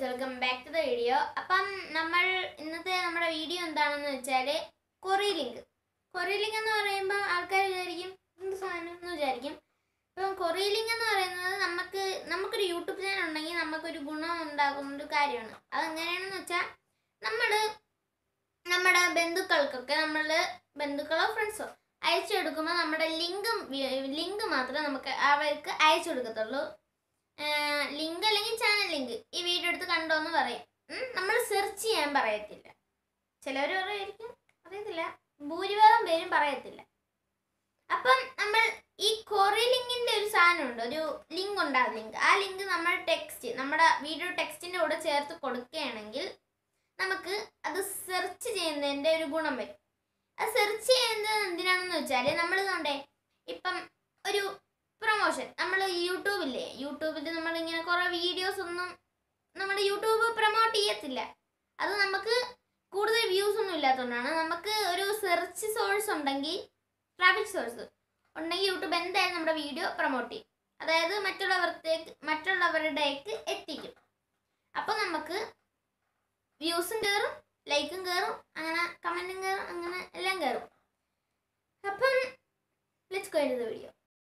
guys welcome back to the video അപ്പം നമ്മൾ ഇന്നത്തെ നമ്മുടെ വീഡിയോ എന്താണെന്ന് വെച്ചാൽ കൊറി ലിങ്ക് കൊറി ലിങ്ക് എന്ന് പറയുമ്പോൾ ആൾക്കാർ വിചാരിക്കും എന്ത് സാധനം എന്ന് വിചാരിക്കും ഇപ്പം കൊറി ലിങ്ക് എന്ന് പറയുന്നത് നമുക്ക് നമുക്കൊരു യൂട്യൂബ് ചാനൽ ഉണ്ടെങ്കിൽ നമുക്കൊരു ഗുണം ഉണ്ടാകുന്ന ഒരു കാര്യമാണ് അതെങ്ങനെയാണെന്ന് വെച്ചാൽ നമ്മൾ നമ്മുടെ ബന്ധുക്കൾക്കൊക്കെ നമ്മൾ ബന്ധുക്കളോ ഫ്രണ്ട്സോ അയച്ചു കൊടുക്കുമ്പോൾ നമ്മുടെ ലിങ്കും ലിങ്ക് മാത്രമേ നമുക്ക് അവർക്ക് അയച്ചു കൊടുക്കത്തുള്ളൂ ലിങ്ക് അല്ലെങ്കിൽ ചാനൽ ലിങ്ക് ഈ വീഡിയോ എടുത്ത് കണ്ടോ എന്ന് പറയും നമ്മൾ സെർച്ച് ചെയ്യാൻ പറയത്തില്ല ചിലവർ പറയുമായിരിക്കും അറിയത്തില്ല ഭൂരിഭാഗം പേരും പറയത്തില്ല അപ്പം നമ്മൾ ഈ കൊറി ലിങ്കിന്റെ ഒരു സാധനമുണ്ട് ഒരു ലിങ്ക് ഉണ്ടാകും ലിങ്ക് ആ ലിങ്ക് നമ്മുടെ ടെക്സ്റ്റ് നമ്മുടെ വീഡിയോ ടെക്സ്റ്റിന്റെ കൂടെ ചേർത്ത് കൊടുക്കുകയാണെങ്കിൽ നമുക്ക് അത് സെർച്ച് ചെയ്യുന്നതിന്റെ ഒരു ഗുണം വരും അത് സെർച്ച് ചെയ്യുന്നത് എന്തിനാണെന്ന് വെച്ചാൽ നമ്മൾ കണ്ടേ ഇപ്പം ഒരു പ്രൊമോഷൻ നമ്മൾ യൂട്യൂബില്ലേ യൂട്യൂബിൽ നമ്മൾ ഇങ്ങനെ കുറേ വീഡിയോസ് ഒന്നും നമ്മുടെ യൂട്യൂബ് പ്രൊമോട്ട് ചെയ്യത്തില്ല അത് നമുക്ക് കൂടുതൽ വ്യൂസ് ഒന്നും ഇല്ലാത്തതുകൊണ്ടാണ് നമുക്ക് ഒരു സെർച്ച് സോഴ്സ് ഉണ്ടെങ്കിൽ ട്രാഫിക് സോഴ്സ് ഉണ്ടെങ്കിൽ യൂട്യൂബ് എന്തായാലും നമ്മുടെ വീഡിയോ പ്രൊമോട്ട് ചെയ്യും അതായത് മറ്റുള്ളവർക്ക് മറ്റുള്ളവരുടേക്ക് എത്തിക്കും അപ്പോൾ നമുക്ക് വ്യൂസും കയറും ലൈക്കും കയറും അങ്ങനെ കമൻറ്റും കയറും അങ്ങനെ എല്ലാം കയറും അപ്പം let's go the video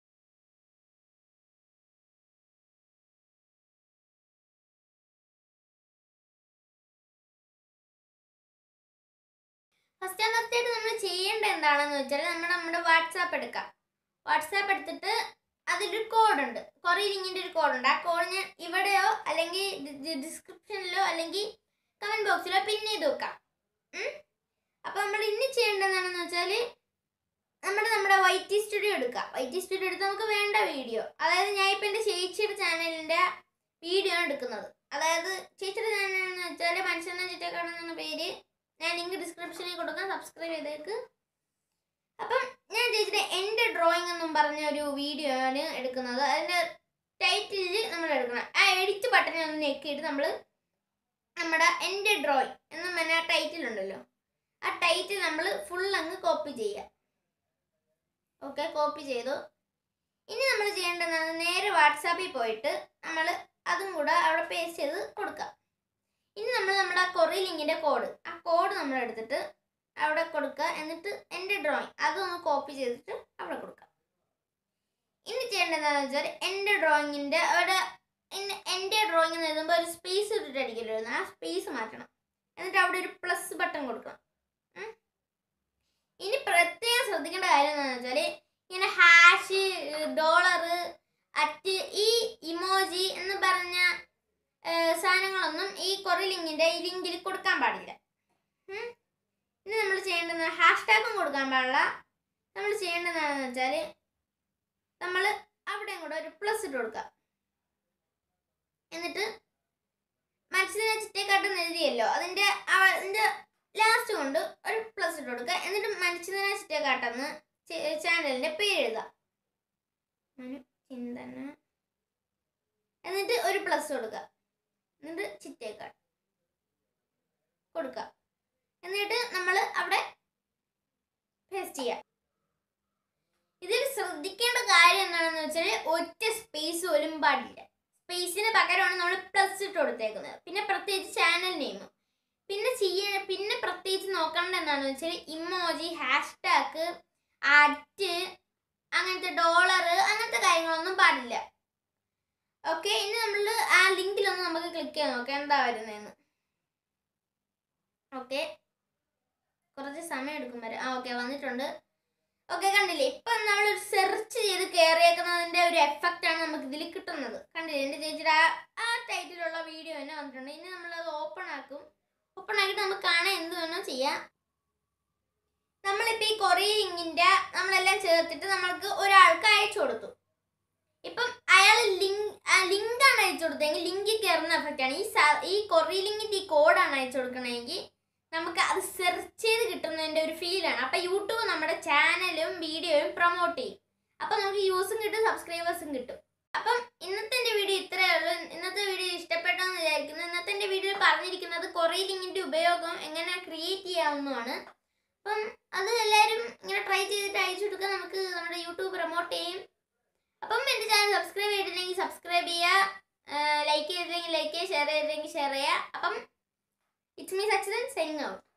first and first ആയിട്ട് നമ്മൾ ചെയ്യേണ്ടത് എന്താണെന്ന് വെച്ചാൽ നമ്മൾ നമ്മുടെ വാട്സാപ്പ് എടുക്കാം വാട്സാപ്പ് എടുത്തിട്ട് അതിലൊരു കോഡുണ്ട് കുറേ ലിങ്കിൻ്റെ ഒരു കോഡുണ്ട് ആ കോഡ് ഞാൻ ഇവിടെയോ അല്ലെങ്കിൽ ഡിസ്ക്രിപ്ഷനിലോ അല്ലെങ്കിൽ കമൻറ്റ് ബോക്സിലോ പിൻ ചെയ്ത് വെക്കാം അപ്പോൾ നമ്മൾ ഇനി ചെയ്യേണ്ടത് എന്താണെന്ന് വെച്ചാൽ നമ്മൾ നമ്മുടെ വൈ ടി സ്റ്റുഡിയോ എടുക്കുക വൈ ടി സ്റ്റുഡിയോ എടുത്ത് നമുക്ക് വേണ്ട വീഡിയോ അതായത് ഞാൻ ഇപ്പം എൻ്റെ ചേച്ചിയുടെ ചാനലിൻ്റെ വീഡിയോ ആണ് എടുക്കുന്നത് അതായത് ചേച്ചിയുടെ ചാനൽ എന്ന് വെച്ചാൽ മനുഷ്യനെ ചുറ്റക്കാട് എന്ന പേര് ഞാൻ ലിങ്ക് ഡിസ്ക്രിപ്ഷനിൽ കൊടുക്കാം സബ്സ്ക്രൈബ് ചെയ്തേക്ക് അപ്പം ഞാൻ ചേച്ചിയുടെ എൻ്റെ ഡ്രോയിങ് എന്നും പറഞ്ഞ ഒരു വീഡിയോ ആണ് എടുക്കുന്നത് അതിൻ്റെ ടൈറ്റിലിൽ നമ്മൾ എടുക്കണം ആ എഡിറ്റ് ബട്ടനെ ഒന്ന് ഞെക്കിയിട്ട് നമ്മൾ നമ്മുടെ എൻ്റെ ഡ്രോയിങ് എന്നും പറഞ്ഞ ടൈറ്റിലുണ്ടല്ലോ ആ ടൈറ്റിൽ നമ്മൾ ഫുൾ അങ്ങ് കോപ്പി ചെയ്യുക ഓക്കെ കോപ്പി ചെയ്തു ഇനി നമ്മൾ ചെയ്യേണ്ടതാണ് നേരെ വാട്സാപ്പിൽ പോയിട്ട് നമ്മൾ അതും കൂടെ അവിടെ പേസ്റ്റ് ചെയ്ത് കൊടുക്കുക ഇനി നമ്മൾ നമ്മുടെ ആ കൊറി ലിങ്കിൻ്റെ കോഡ് ആ കോഡ് നമ്മൾ എടുത്തിട്ട് അവിടെ കൊടുക്കുക എന്നിട്ട് എൻ്റെ ഡ്രോയിങ് അതൊന്ന് കോപ്പി ചെയ്തിട്ട് അവിടെ കൊടുക്കുക ഇനി ചെയ്യേണ്ടത് എന്താണെന്ന് വെച്ചാൽ എൻ്റെ ഡ്രോയിങ്ങിൻ്റെ അവിടെ എൻ്റെ ഡ്രോയിങ് എന്ന് എഴുതുമ്പോൾ ഒരു സ്പേസ് ഇട്ടിട്ട് അടിക്കല്ലോ എഴുതുന്നത് ആ സ്പേസ് മാറ്റണം എന്നിട്ട് അവിടെ ഒരു പ്ലസ് ബട്ടൺ കൊടുക്കണം ഇനി പ്രത്യേകം ശ്രദ്ധിക്കേണ്ട കാര്യം എന്താണെന്ന് വെച്ചാൽ ഇങ്ങനെ ഹാഷ് ഡോളർ അറ്റ് ഈ ഇമോജി എന്ന് പറഞ്ഞ സാധനങ്ങളൊന്നും ഈ കൊറി ലിങ്കിൻ്റെ ഈ ലിങ്കിൽ കൊടുക്കാൻ പാടില്ല ഇനി നമ്മൾ ചെയ്യേണ്ടത് ഹാഷ് ടാഗും കൊടുക്കാൻ പാടില്ല നമ്മൾ ചെയ്യേണ്ടതെന്ന് വെച്ചാൽ നമ്മൾ അവിടെയും കൂടെ ഒരു പ്ലസ് ഇട്ട് കൊടുക്കുക എന്നിട്ട് മനസ്സിനെ ചിറ്റേക്കാട്ടെന്ന് എഴുതിയല്ലോ അതിൻ്റെ അതിൻ്റെ ലാസ്റ്റ് കൊണ്ട് ഒരു പ്ലസ് ഇട്ട് കൊടുക്കുക എന്നിട്ട് മനുഷ്യനെ ചിറ്റേക്കാട്ടെന്ന് ചാനലിൻ്റെ പേര് എഴുതുക ചിന്തന എന്നിട്ട് ഒരു പ്ലസ് കൊടുക്കുക എന്നിട്ട് ചിറ്റേക്കാട് കൊടുക്കുക എന്നിട്ട് നമ്മൾ അവിടെ പേസ്റ്റ് ചെയ്യുക ഇതിൽ ശ്രദ്ധിക്കേണ്ട കാര്യം എന്താണെന്ന് വെച്ചാൽ ഒറ്റ സ്പേസ് പോലും പാടില്ല സ്പേസിന് പകരമാണ് നമ്മൾ പ്ലസ് ഇട്ട് കൊടുത്തേക്കുന്നത് പിന്നെ പ്രത്യേകിച്ച് ചാനൽ നെയിം പിന്നെ ചെയ്യ പിന്നെ പ്രത്യേകിച്ച് നോക്കേണ്ട എന്താണെന്ന് വെച്ചാൽ ഇമോജി ഹാഷ്ടാഗ് ആറ്റ് അങ്ങനത്തെ ഡോളർ അങ്ങനത്തെ കാര്യങ്ങളൊന്നും പാടില്ല ഓക്കെ ഇനി നമ്മൾ ആ ലിങ്കിലൊന്ന് നമുക്ക് ക്ലിക്ക് ചെയ്ത് നോക്കാം എന്താ വരുന്നതെന്ന് ഓക്കെ കുറച്ച് സമയം എടുക്കും വരെ ആ ഓക്കെ വന്നിട്ടുണ്ട് ഓക്കെ കണ്ടില്ലേ ഇപ്പം നമ്മൾ സെർച്ച് ചെയ്ത് കയറിയേക്കുന്നതിൻ്റെ ഒരു എഫക്റ്റ് ആണ് നമുക്ക് ഇതിൽ കിട്ടുന്നത് കണ്ടില്ലേ എൻ്റെ ചേച്ചിയുടെ ആ ആ ടൈറ്റിലുള്ള വീഡിയോ തന്നെ വന്നിട്ടുണ്ട് ഇനി നമ്മളത് ഓപ്പൺ ആക്കും ഓപ്പൺ ആക്കിയിട്ട് നമുക്ക് കാണാൻ എന്ത് വേണോ ചെയ്യാം നമ്മളിപ്പോൾ ഈ കൊറിയ ലിങ്കിൻ്റെ നമ്മളെല്ലാം ചേർത്തിട്ട് നമ്മൾക്ക് ഒരാൾക്ക് അയച്ചു കൊടുത്തു ഇപ്പം അയാൾ ലിങ്ക് ലിങ്കാണ് അയച്ചു കൊടുത്തതെങ്കിൽ ലിങ്കിൽ കയറുന്ന എഫക്റ്റാണ് ഈ ഈ കൊറി ലിങ്കിൻ്റെ ഈ കോഡാണ് അയച്ചു കൊടുക്കണമെങ്കിൽ നമുക്ക് അത് സെർച്ച് ചെയ്ത് കിട്ടുന്നതിൻ്റെ ഒരു ഫീലാണ് അപ്പം യൂട്യൂബ് നമ്മുടെ ചാനലും വീഡിയോയും പ്രൊമോട്ട് ചെയ്യും അപ്പം നമുക്ക് യൂസും കിട്ടും സബ്സ്ക്രൈബേഴ്സും കിട്ടും അപ്പം ഇന്നത്തെ എൻ്റെ വീഡിയോ ഇത്രയേ ഉള്ളൂ ഇന്നത്തെ വീഡിയോ ഇഷ്ടപ്പെട്ടെന്ന് വിചാരിക്കുന്നു ഇന്നത്തെ എൻ്റെ വീഡിയോയിൽ പറഞ്ഞിരിക്കുന്നത് കുറേ ലിങ്കിൻ്റെ ഉപയോഗം എങ്ങനെ ക്രിയേറ്റ് ചെയ്യാവുന്നതാണ് അപ്പം അത് എല്ലാവരും ഇങ്ങനെ ട്രൈ ചെയ്തിട്ട് അയച്ചു കൊടുക്കാൻ നമുക്ക് നമ്മുടെ യൂട്യൂബ് പ്രൊമോട്ട് ചെയ്യും അപ്പം എൻ്റെ ചാനൽ സബ്സ്ക്രൈബ് ചെയ്തിട്ടില്ലെങ്കിൽ സബ്സ്ക്രൈബ് ചെയ്യുക ലൈക്ക് ചെയ്തിട്ടില്ലെങ്കിൽ ഇഷ്ടപ്പെട്ടെങ്കിൽ ലൈക്ക് ചെയ്യുക ഷെയർ ചെയ്തെങ്കിൽ ഷെയർ ചെയ്യുക അപ്പം it's me Sachithan signing out